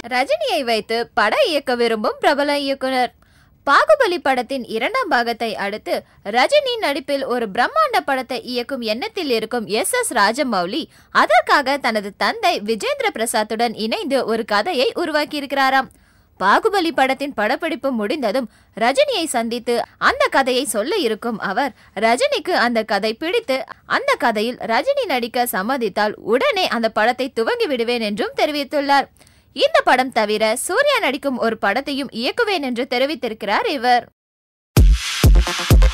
ரஜினியை வைத்து பட இயக்க விரும்பும் பிரபல இயக்குனர் பாகுபலி படத்தின் இரண்டாம் பாகத்தை அடுத்து ரஜினி நடிப்பில் ஒரு பிரம்மாண்ட படத்தை இயக்கும் எண்ணத்தில் இருக்கும் எஸ் எஸ் ராஜமௌலி அதற்காக தனது தந்தை விஜேந்திர பிரசாத்துடன் இணைந்து ஒரு கதையை உருவாக்கியிருக்கிறாராம் பாகுபலி படத்தின் படப்பிடிப்பு முடிந்ததும் ரஜினியை சந்தித்து அந்த கதையை சொல்ல இருக்கும் அவர் ரஜினிக்கு அந்த கதை பிடித்து அந்த கதையில் ரஜினி நடிக்க சம்மதித்தால் உடனே அந்த படத்தை துவங்கி விடுவேன் என்றும் தெரிவித்துள்ளார் இந்த படம் தவிர சூர்யா நடிக்கும் ஒரு படத்தையும் இயக்குவேன் என்று தெரிவித்திருக்கிறார் இவர்